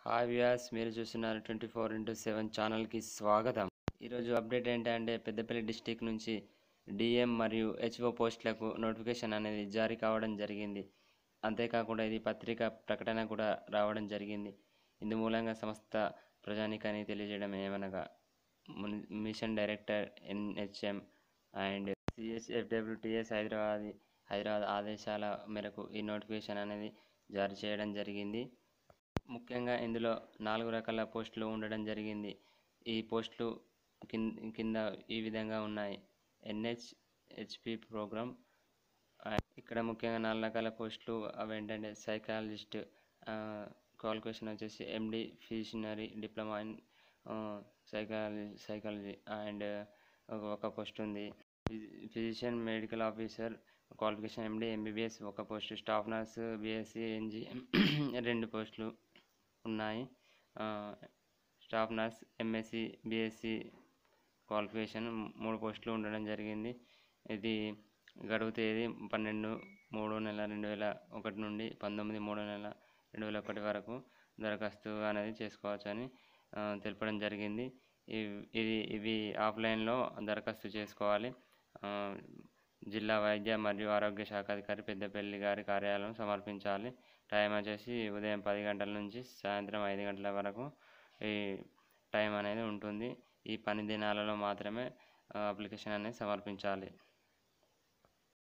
hi Vyas మీరు చూస్తున్నారు twenty four into seven ఛానల్కి స్వాగతం ఈరోజు అప్డేట్ ఏంటంటే పెద్దపల్లి డిస్టిక్ నుంచి డిఎం మరియు హెచ్ఓ పోస్టులకు నోటిఫికేషన్ అనేది జారీ కావడం జరిగింది అంతేకాకుండా ఇది పత్రిక ప్రకటన కూడా రావడం జరిగింది ఇందు మూలంగా సంస్థ ప్రజానికాన్ని తెలియజేయడం ఏమనగా మున్- mission director NHM and CSFWTS Hyderabad Hyderabad ఆదేశాల మేరకు ఈ నోటిఫికేషన్ అనేది జారీ చేయడం జరిగింది ముఖ్యంగా ఇందులో నాలుగు రకాల పోస్టులు ఉండడం జరిగింది ఈ పోస్టులు కింద కింద ఈ విధంగా ఉన్నాయి ఎన్హెచ్ హెచ్పి ప్రోగ్రామ్ ఇక్కడ ముఖ్యంగా నాలుగు రకాల పోస్టులు అవి ఏంటంటే సైకాలజిస్ట్ క్వాలిఫికేషన్ వచ్చేసి ఎండి ఫిజిషనరీ diploma in psychology psychology and ఒక పోస్ట్ ఉంది physician medical officer qualification MD MBBS ఒక post staff nurse BSc NGM రెండు పోస్టులు ఉన్నాయి ఆ, staff nurse MSc BSc qualification మూడు పోస్టులు ఉండడం జరిగింది ఇది గడువు తేదీ పన్నెండు మూడు నెల రెండు వేల ఒకటి నుండి పంతొమ్మిది మూడు నెల రెండు వేల ఒకటి వరకు దరఖాస్తు అనేది చేసుకోవచ్చని ఆ, తెలపడం జరిగింది ఇవ్- ఇది ఇవి ఆఫ్లైన్లో దరఖాస్తు చేసుకోవాలి ఆ, జిల్లా వైద్య మరియు ఆరోగ్య శాఖ అధికారి పెద్దపల్లి గారి కార్యాలయం సమర్పించాలి టైం వచ్చేసి ఉదయం పది గంటల నుంచి సాయంత్రం ఐదు గంటల వరకు ఈ టైం అనేది ఉంటుంది ఈ పని దినాలలో మాత్రమే అప్లికేషన్ అనేది సమర్పించాలి